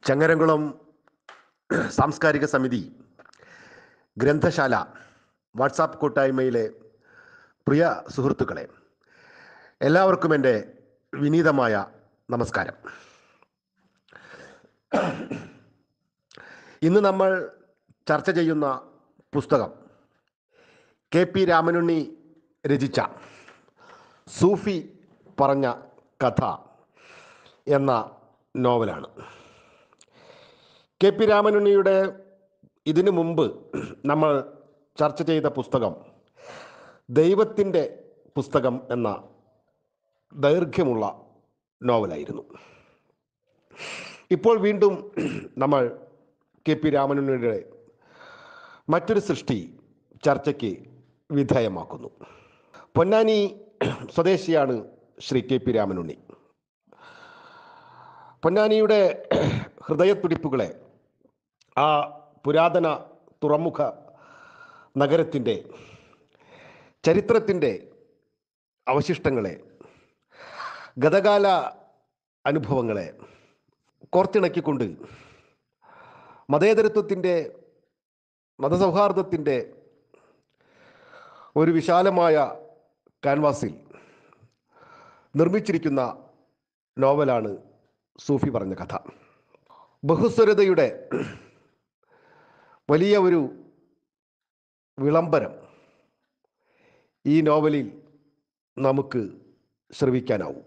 ചങ്ങരംകുളം സാംസ്കാരിക സമിതി ഗ്രന്ഥശാല വാട്സാപ്പ് കൂട്ടായ്മയിലെ പ്രിയ സുഹൃത്തുക്കളെ എല്ലാവർക്കും എൻ്റെ വിനീതമായ നമസ്കാരം ഇന്ന് നമ്മൾ ചർച്ച ചെയ്യുന്ന പുസ്തകം കെ പി രാമനുണ്ണി രചിച്ച സൂഫി പറഞ്ഞ കഥ എന്ന നോവലാണ് കെ പി രാമനുണ്ണിയുടെ ഇതിനു മുമ്പ് നമ്മൾ ചർച്ച ചെയ്ത പുസ്തകം ദൈവത്തിൻ്റെ പുസ്തകം എന്ന ദൈർഘ്യമുള്ള നോവലായിരുന്നു ഇപ്പോൾ വീണ്ടും നമ്മൾ കെ പി രാമനുണ്ണിയുടെ മറ്റൊരു സൃഷ്ടി ചർച്ചയ്ക്ക് വിധേയമാക്കുന്നു പൊന്നാനി സ്വദേശിയാണ് ശ്രീ കെ പി രാമനുണ്ണി പൊന്നാനിയുടെ ഹൃദയത്തുടിപ്പുകളെ ആ പുരാതന തുറമുഖ നഗരത്തിൻ്റെ ചരിത്രത്തിൻ്റെ അവശിഷ്ടങ്ങളെ ഗതകാല അനുഭവങ്ങളെ കോർത്തിണക്കിക്കൊണ്ട് മതേതരത്വത്തിൻ്റെ മതസൗഹാർദ്ദത്തിൻ്റെ ഒരു വിശാലമായ കാൻവാസിൽ നിർമ്മിച്ചിരിക്കുന്ന നോവലാണ് സൂഫി പറഞ്ഞ കഥ ബഹുസ്വരതയുടെ വലിയ ഒരു വിളംബരം ഈ നോവലിൽ നമുക്ക് ശ്രവിക്കാനാവും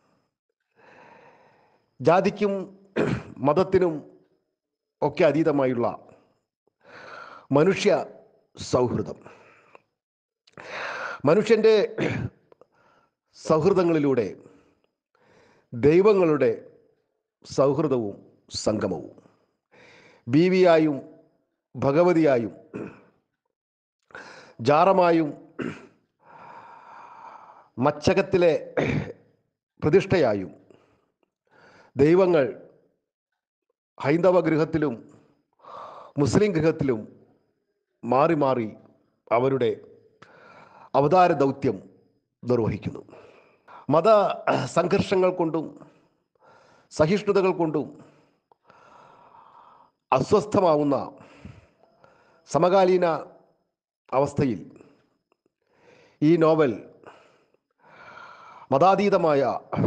ജാതിക്കും മതത്തിനും ഒക്കെ അതീതമായുള്ള മനുഷ്യ സൗഹൃദം മനുഷ്യൻ്റെ സൗഹൃദങ്ങളിലൂടെ ദൈവങ്ങളുടെ സൗഹൃദവും സംഗമവും ബീവിയായും ഭഗവതിയായും ജാറമായും മച്ചകത്തിലെ പ്രതിഷ്ഠയായും ദൈവങ്ങൾ ഹൈന്ദവ ഗൃഹത്തിലും മുസ്ലിം ഗൃഹത്തിലും മാറി മാറി അവരുടെ അവതാര ദൗത്യം നിർവഹിക്കുന്നു മത സംഘർഷങ്ങൾ കൊണ്ടും സഹിഷ്ണുതകൾ കൊണ്ടും അസ്വസ്ഥമാവുന്ന സമകാലീന അവസ്ഥയിൽ ഈ നോവൽ മതാതീതമായ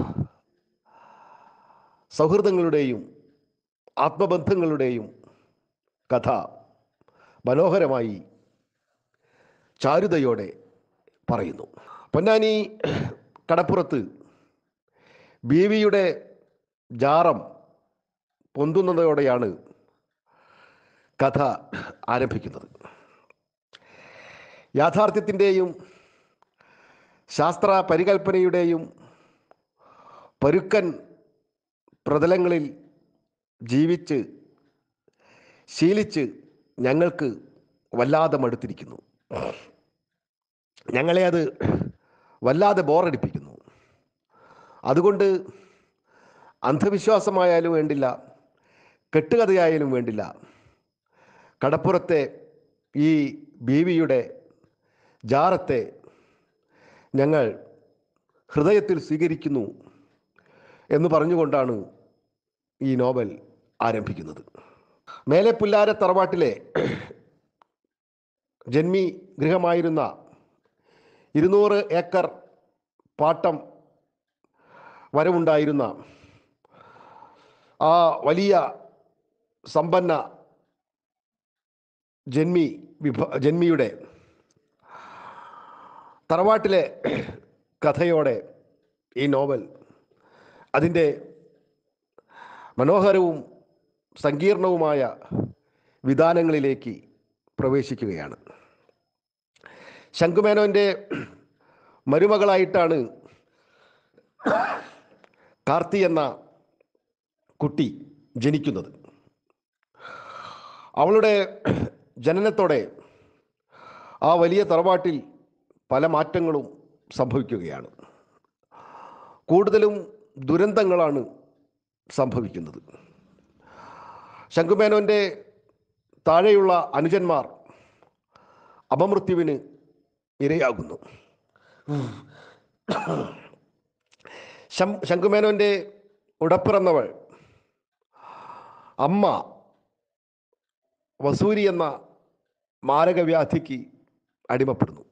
സൗഹൃദങ്ങളുടെയും ആത്മബന്ധങ്ങളുടെയും കഥ മനോഹരമായി ചാരുതയോടെ പറയുന്നു പൊന്നാനി കടപ്പുറത്ത് ബീവിയുടെ ജാറം പൊന്തുന്നതോടെയാണ് കഥ ആരംഭിക്കുന്നത് യാഥാർത്ഥ്യത്തിൻ്റെയും ശാസ്ത്ര പരികൽപ്പനയുടെയും പരുക്കൻ പ്രതലങ്ങളിൽ ജീവിച്ച് ശീലിച്ച് ഞങ്ങൾക്ക് വല്ലാതെ മടുത്തിരിക്കുന്നു ഞങ്ങളെ അത് വല്ലാതെ ബോറടിപ്പിക്കുന്നു അതുകൊണ്ട് അന്ധവിശ്വാസമായാലും വേണ്ടില്ല കെട്ടുകഥയായാലും വേണ്ടില്ല കടപ്പുറത്തെ ഈ ബീവിയുടെ ജാറത്തെ ഞങ്ങൾ ഹൃദയത്തിൽ സ്വീകരിക്കുന്നു എന്ന് പറഞ്ഞുകൊണ്ടാണ് ഈ നോവൽ ആരംഭിക്കുന്നത് മേലെ പുല്ലാര തറവാട്ടിലെ ജന്മി ഗൃഹമായിരുന്ന ഇരുന്നൂറ് ഏക്കർ പാട്ടം വരവുണ്ടായിരുന്ന ആ വലിയ സമ്പന്ന ജന്മി വിഭ ജന്മിയുടെ തറവാട്ടിലെ കഥയോടെ ഈ നോവൽ അതിൻ്റെ മനോഹരവും സങ്കീർണവുമായ വിധാനങ്ങളിലേക്ക് പ്രവേശിക്കുകയാണ് ശംഖുമേനോൻ്റെ മരുമകളായിട്ടാണ് കാർത്തി എന്ന കുട്ടി ജനിക്കുന്നത് അവളുടെ ജനനത്തോടെ ആ വലിയ തറവാട്ടിൽ പല മാറ്റങ്ങളും സംഭവിക്കുകയാണ് കൂടുതലും ദുരന്തങ്ങളാണ് സംഭവിക്കുന്നത് ശംഖുമേനോൻ്റെ താഴെയുള്ള അനുജന്മാർ അപമൃത്യുവിന് ഇരയാകുന്നു ശം ശംഖുമേനോൻ്റെ ഉടപ്പിറന്നവൾ അമ്മ വസൂരി എന്ന മാരകവ്യാധിക്ക് അടിമപ്പെടുന്നു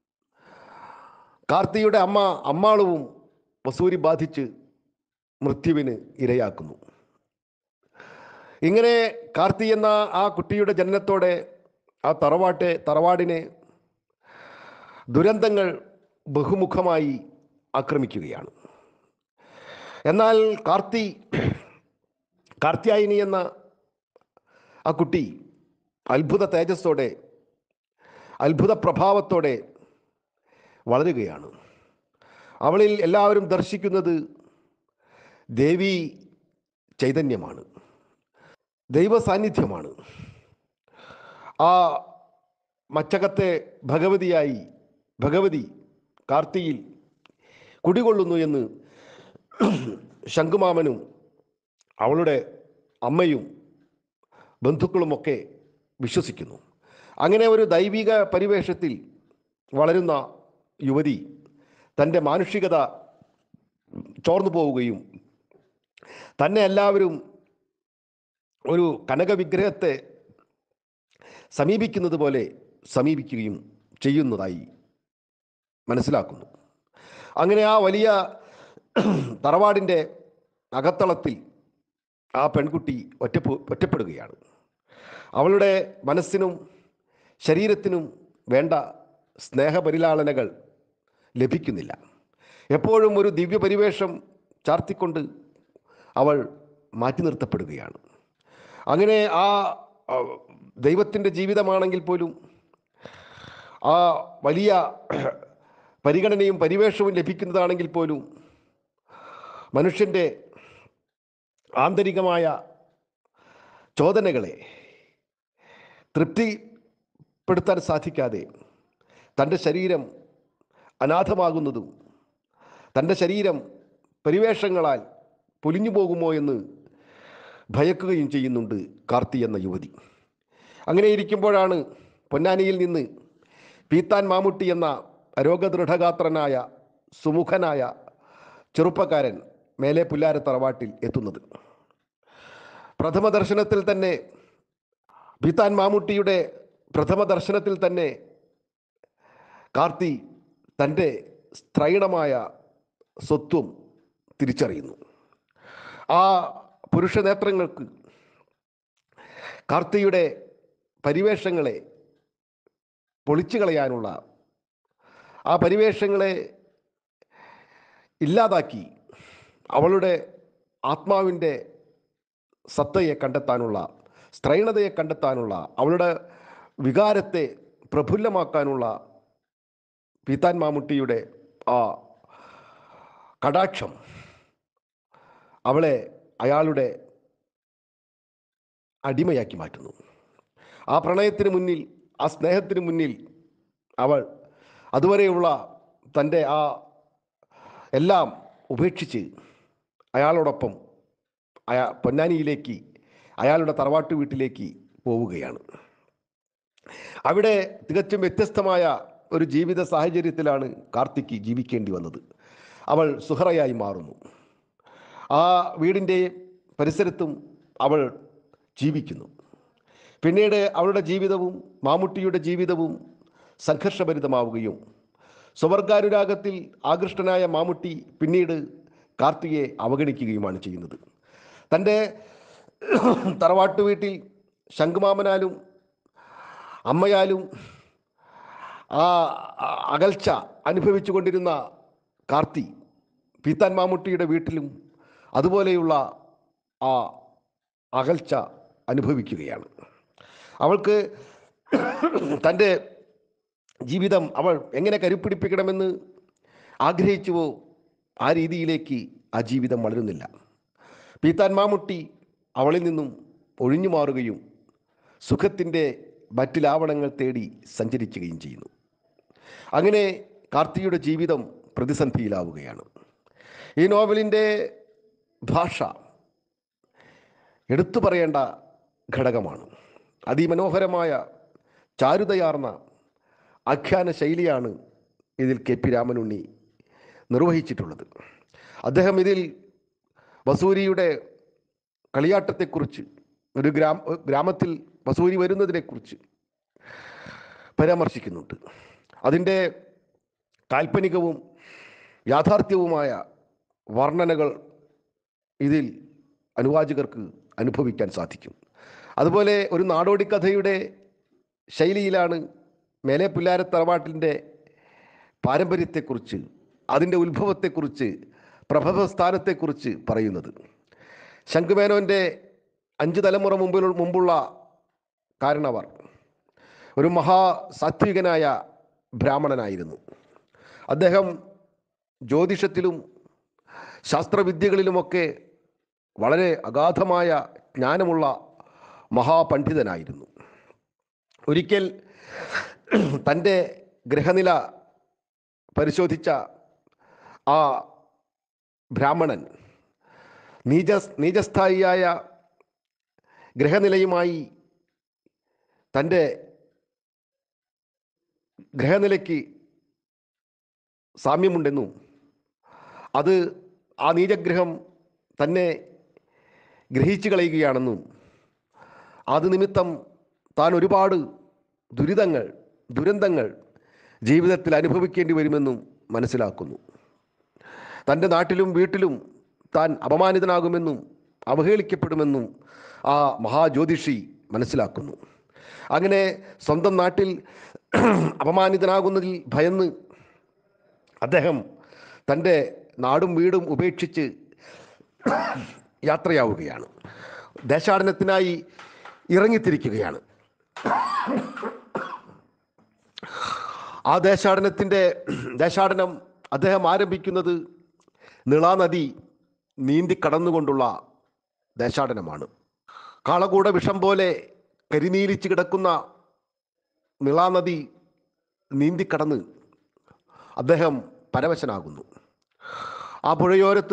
കാർത്തിയുടെ അമ്മ അമ്മാളുവും വസൂരി ബാധിച്ച് മൃത്യുവിന് ഇരയാക്കുന്നു ഇങ്ങനെ കാർത്തി എന്ന ആ കുട്ടിയുടെ ജനനത്തോടെ ആ തറവാട്ടെ തറവാടിനെ ദുരന്തങ്ങൾ ബഹുമുഖമായി ആക്രമിക്കുകയാണ് എന്നാൽ കാർത്തി കാർത്യായനി എന്ന ആ കുട്ടി അത്ഭുത തേജസ്സോടെ അത്ഭുത പ്രഭാവത്തോടെ വളരുകയാണ് അവളിൽ എല്ലാവരും ദർശിക്കുന്നത് ദേവി ചൈതന്യമാണ് ദൈവ സാന്നിധ്യമാണ് ആ മച്ചകത്തെ ഭഗവതിയായി ഭഗവതി കാർത്തിയിൽ കുടികൊള്ളുന്നു എന്ന് ശംഖുമാമനും അവളുടെ അമ്മയും ബന്ധുക്കളുമൊക്കെ വിശ്വസിക്കുന്നു അങ്ങനെ ഒരു ദൈവിക പരിവേഷത്തിൽ വളരുന്ന യുവതി തൻ്റെ മാനുഷികത ചോർന്നു പോവുകയും തന്നെ എല്ലാവരും ഒരു കനകവിഗ്രഹത്തെ സമീപിക്കുന്നത് പോലെ സമീപിക്കുകയും ചെയ്യുന്നതായി മനസ്സിലാക്കുന്നു അങ്ങനെ ആ വലിയ തറവാടിൻ്റെ അകത്തളത്തിൽ ആ പെൺകുട്ടി ഒറ്റപ്പെ ഒറ്റപ്പെടുകയാണ് അവളുടെ മനസ്സിനും ശരീരത്തിനും വേണ്ട സ്നേഹപരിലാളനകൾ ലഭിക്കുന്നില്ല എപ്പോഴും ഒരു ദിവ്യപരിവേഷം ചാർത്തിക്കൊണ്ട് അവൾ മാറ്റി നിർത്തപ്പെടുകയാണ് അങ്ങനെ ആ ആ, ദൈവത്തിൻ്റെ ജീവിതമാണെങ്കിൽ പോലും ആ വലിയ പരിഗണനയും പരിവേഷവും ലഭിക്കുന്നതാണെങ്കിൽ പോലും മനുഷ്യൻ്റെ ആന്തരികമായ ചോദനകളെ തൃപ്തിപ്പെടുത്താൻ സാധിക്കാതെ തൻ്റെ ശരീരം അനാഥമാകുന്നതും തൻ്റെ ശരീരം പരിവേഷങ്ങളാൽ പൊലിഞ്ഞു പോകുമോ എന്ന് ഭയക്കുകയും ചെയ്യുന്നുണ്ട് കാർത്തി എന്ന യുവതി അങ്ങനെ ഇരിക്കുമ്പോഴാണ് പൊന്നാനിയിൽ നിന്ന് പീത്താൻ മാമുട്ടി എന്ന രോഗദൃഢഗാത്രനായ സുമുഖനായ ചെറുപ്പക്കാരൻ മേലെ പുല്ലാര തറവാട്ടിൽ എത്തുന്നത് പ്രഥമ ദർശനത്തിൽ തന്നെ പീത്താൻ മാമുട്ടിയുടെ പ്രഥമ ദർശനത്തിൽ തന്നെ കാർത്തി തൻ്റെ സ്ത്രൈണമായ സ്വത്വം തിരിച്ചറിയുന്നു ആ പുരുഷ നേത്രങ്ങൾക്ക് കാർത്തിയുടെ പരിവേഷങ്ങളെ പൊളിച്ചു കളയാനുള്ള ആ പരിവേഷങ്ങളെ ഇല്ലാതാക്കി അവളുടെ ആത്മാവിൻ്റെ സത്തയെ കണ്ടെത്താനുള്ള സ്ത്രൈണതയെ കണ്ടെത്താനുള്ള അവളുടെ വികാരത്തെ പ്രഫുല്ലമാക്കാനുള്ള പീത്താൻ മാമുട്ടിയുടെ ആ കടാക്ഷം അവളെ അയാളുടെ അടിമയാക്കി മാറ്റുന്നു ആ പ്രണയത്തിന് മുന്നിൽ ആ സ്നേഹത്തിന് മുന്നിൽ അവൾ അതുവരെയുള്ള തൻ്റെ ആ എല്ലാം ഉപേക്ഷിച്ച് അയാളോടൊപ്പം അയാ പൊന്നാനിയിലേക്ക് അയാളുടെ തറവാട്ട് വീട്ടിലേക്ക് പോവുകയാണ് അവിടെ തികച്ചും വ്യത്യസ്തമായ ഒരു ജീവിത സാഹചര്യത്തിലാണ് കാർത്തിക്ക് ജീവിക്കേണ്ടി വന്നത് അവൾ സുഹറയായി മാറുന്നു ആ വീടിൻ്റെ പരിസരത്തും അവൾ ജീവിക്കുന്നു പിന്നീട് അവളുടെ ജീവിതവും മാമുട്ടിയുടെ ജീവിതവും സംഘർഷഭരിതമാവുകയും സ്വവർഗാനുരാഗത്തിൽ ആകൃഷ്ടനായ മാമുട്ടി പിന്നീട് കാർത്തികയെ അവഗണിക്കുകയുമാണ് ചെയ്യുന്നത് തൻ്റെ തറവാട്ടു വീട്ടിൽ ശംഖുമാമനാലും അമ്മയാലും ആ ആ അകൽച്ച അനുഭവിച്ചു കൊണ്ടിരുന്ന കാർത്തി പീത്താൻ മാമുട്ടിയുടെ വീട്ടിലും അതുപോലെയുള്ള ആ അകൽച്ച അനുഭവിക്കുകയാണ് അവൾക്ക് തൻ്റെ ജീവിതം അവൾ എങ്ങനെ കരുപ്പിടിപ്പിക്കണമെന്ന് ആഗ്രഹിച്ചുവോ ആ രീതിയിലേക്ക് ആ ജീവിതം വളരുന്നില്ല പീത്താൻ മാമുട്ടി അവളിൽ നിന്നും ഒഴിഞ്ഞു മാറുകയും സുഖത്തിൻ്റെ മറ്റ് ലാവണങ്ങൾ തേടി സഞ്ചരിക്കുകയും ചെയ്യുന്നു അങ്ങനെ കാർത്തിയുടെ ജീവിതം പ്രതിസന്ധിയിലാവുകയാണ് ഈ നോവലിൻ്റെ ഭാഷ എടുത്തു പറയേണ്ട ഘടകമാണ് അതിമനോഹരമായ ചാരുതയാർന്ന ആഖ്യാന ശൈലിയാണ് ഇതിൽ കെ പി രാമനുണ്ണി നിർവഹിച്ചിട്ടുള്ളത് അദ്ദേഹം ഇതിൽ വസൂരിയുടെ കളിയാട്ടത്തെക്കുറിച്ച് ഒരു ഗ്രാമ ഗ്രാമത്തിൽ വസൂരി വരുന്നതിനെക്കുറിച്ച് പരാമർശിക്കുന്നുണ്ട് അതിൻ്റെ കാൽപ്പനികവും യാഥാർത്ഥ്യവുമായ വർണ്ണനകൾ ഇതിൽ അനുവാചകർക്ക് അനുഭവിക്കാൻ സാധിക്കും അതുപോലെ ഒരു നാടോടി കഥയുടെ ശൈലിയിലാണ് മേലെ പുല്ലാര തറവാട്ടിൻ്റെ പാരമ്പര്യത്തെക്കുറിച്ച് അതിൻ്റെ ഉത്ഭവത്തെക്കുറിച്ച് പ്രഭവ സ്ഥാനത്തെക്കുറിച്ച് പറയുന്നത് ശംഖുമേനോൻ്റെ അഞ്ച് തലമുറ മുമ്പിൽ മുമ്പുള്ള കാരണവർ ഒരു മഹാസാത്വികനായ ബ്രാഹ്മണനായിരുന്നു അദ്ദേഹം ജ്യോതിഷത്തിലും ശാസ്ത്രവിദ്യകളിലുമൊക്കെ വളരെ അഗാധമായ ജ്ഞാനമുള്ള മഹാപണ്ഡിതനായിരുന്നു ഒരിക്കൽ തൻ്റെ ഗ്രഹനില പരിശോധിച്ച ആ ബ്രാഹ്മണൻ നീച നീചസ്ഥായിയായ ഗ്രഹനിലയുമായി തൻ്റെ ഗ്രഹനിലയ്ക്ക് സാമ്യമുണ്ടെന്നും അത് ആ നീചഗ്രഹം തന്നെ ഗ്രഹിച്ചു കളയുകയാണെന്നും അത് നിമിത്തം താൻ ഒരുപാട് ദുരിതങ്ങൾ ദുരന്തങ്ങൾ ജീവിതത്തിൽ അനുഭവിക്കേണ്ടി വരുമെന്നും മനസ്സിലാക്കുന്നു തൻ്റെ നാട്ടിലും വീട്ടിലും താൻ അപമാനിതനാകുമെന്നും അവഹേളിക്കപ്പെടുമെന്നും ആ മഹാജ്യോതിഷി മനസ്സിലാക്കുന്നു അങ്ങനെ സ്വന്തം നാട്ടിൽ അപമാനിതനാകുന്നതിൽ ഭയന്ന് അദ്ദേഹം തൻ്റെ നാടും വീടും ഉപേക്ഷിച്ച് യാത്രയാവുകയാണ് ദേശാടനത്തിനായി ഇറങ്ങിത്തിരിക്കുകയാണ് ആ ദേശാടനത്തിൻ്റെ ദേശാടനം അദ്ദേഹം ആരംഭിക്കുന്നത് നിളാനദി നീന്തി കടന്നുകൊണ്ടുള്ള ദേശാടനമാണ് കാളകൂട വിഷം പോലെ കരിനീലിച്ച് കിടക്കുന്ന നിളാനദി നീന്തിക്കടന്ന് അദ്ദേഹം പരവശനാകുന്നു ആ പുഴയോരത്ത്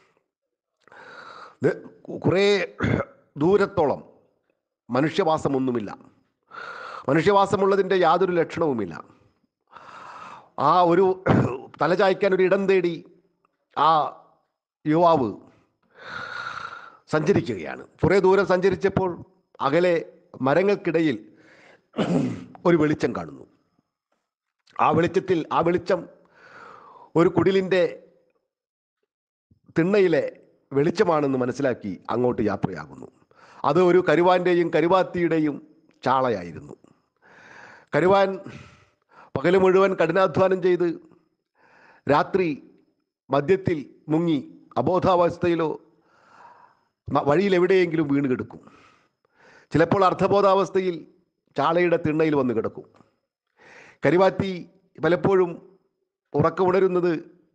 ദ- കുറേ ദൂരത്തോളം മനുഷ്യവാസമൊന്നുമില്ല മനുഷ്യവാസമുള്ളതിൻ്റെ യാതൊരു ലക്ഷണവുമില്ല ആ ഒരു തലചായ്ക്കാൻ ഒരു ഇടം തേടി ആ യുവാവ് സഞ്ചരിക്കുകയാണ് കുറേ ദൂരം സഞ്ചരിച്ചപ്പോൾ അകലെ മരങ്ങൾക്കിടയിൽ ഒരു വെളിച്ചം കാണുന്നു ആ വെളിച്ചത്തിൽ ആ വെളിച്ചം ഒരു കുടിലിൻ്റെ തിണ്ണയിലെ വെളിച്ചമാണെന്ന് മനസ്സിലാക്കി അങ്ങോട്ട് യാത്രയാകുന്നു അത് ഒരു കരുവാൻ്റെയും കരുവാത്തിയുടെയും ചാളയായിരുന്നു കരുവാൻ പകല് മുഴുവൻ കഠിനാധ്വാനം ചെയ്ത് രാത്രി മദ്യത്തിൽ മുങ്ങി അബോധാവസ്ഥയിലോ മ- വഴിയിൽ എവിടെയെങ്കിലും വീണ് കിടക്കും ചിലപ്പോൾ അർദ്ധബോധാവസ്ഥയിൽ ചാളയുടെ തിണ്ണയിൽ വന്ന് കിടക്കും കരിവാറ്റി പലപ്പോഴും ഉറക്കമുണരുന്നത്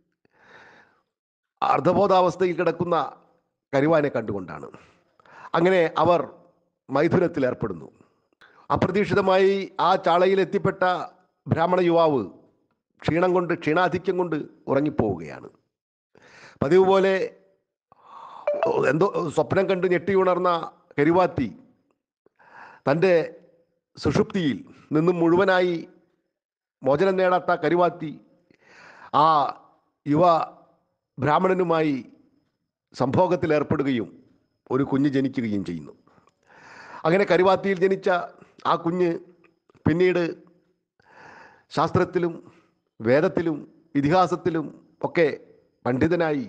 അർദ്ധബോധാവസ്ഥയിൽ കിടക്കുന്ന കരുവാനെ കണ്ടുകൊണ്ടാണ് അങ്ങനെ അവർ മൈഥുനത്തിൽ ഏർപ്പെടുന്നു അപ്രതീക്ഷിതമായി ആ ചാളയിൽ എത്തിപ്പെട്ട ബ്രാഹ്മണ യുവാവ് ക്ഷീണം കൊണ്ട് ക്ഷീണാധിക്യം കൊണ്ട് ഉറങ്ങിപ്പോവുകയാണ് പതിവ് പോലെ എന്തോ സ്വപ്നം കണ്ട് ഞെട്ടിയുണർന്ന കരുവാത്തി തൻ്റെ സുഷുപ്തിയിൽ നിന്നും മുഴുവനായി മോചനം നേടാത്ത കരുവാത്തി ആ യുവ ബ്രാഹ്മണനുമായി സംഭോഗത്തിൽ ഏർപ്പെടുകയും ഒരു കുഞ്ഞ് ജനിക്കുകയും ചെയ്യുന്നു അങ്ങനെ കരുവാത്തിയിൽ ജനിച്ച ആ കുഞ്ഞ് പിന്നീട് ശാസ്ത്രത്തിലും വേദത്തിലും ഇതിഹാസത്തിലും ഒക്കെ പണ്ഡിതനായി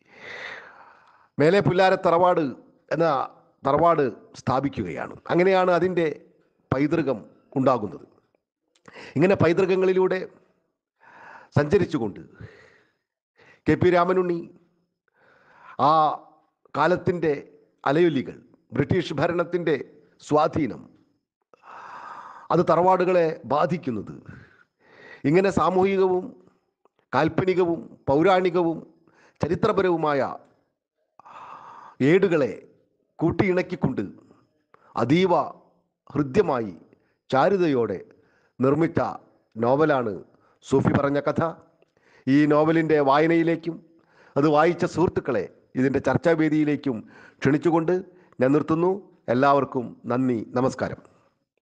മേലെ പുല്ലാര തറവാട് എന്ന തറവാട് സ്ഥാപിക്കുകയാണ് അങ്ങനെയാണ് അതിൻ്റെ പൈതൃകം ഉണ്ടാകുന്നത് ഇങ്ങനെ പൈതൃകങ്ങളിലൂടെ സഞ്ചരിച്ചുകൊണ്ട് കെ പി രാമനുണ്ണി ആ കാലത്തിൻ്റെ അലയൊലികൾ ബ്രിട്ടീഷ് ഭരണത്തിൻ്റെ സ്വാധീനം അത് തറവാടുകളെ ബാധിക്കുന്നത് ഇങ്ങനെ സാമൂഹികവും കാൽപ്പനികവും പൗരാണികവും ചരിത്രപരവുമായ ഏടുകളെ കൂട്ടിയിണക്കിക്കൊണ്ട് അതീവ ഹൃദ്യമായി ചാരുതയോടെ നിർമ്മിച്ച നോവലാണ് സൂഫി പറഞ്ഞ കഥ ഈ നോവലിൻ്റെ വായനയിലേക്കും അത് വായിച്ച സുഹൃത്തുക്കളെ ഇതിൻ്റെ ചർച്ചാവേദിയിലേക്കും ക്ഷണിച്ചുകൊണ്ട് ഞാൻ നിർത്തുന്നു എല്ലാവർക്കും നന്ദി നമസ്കാരം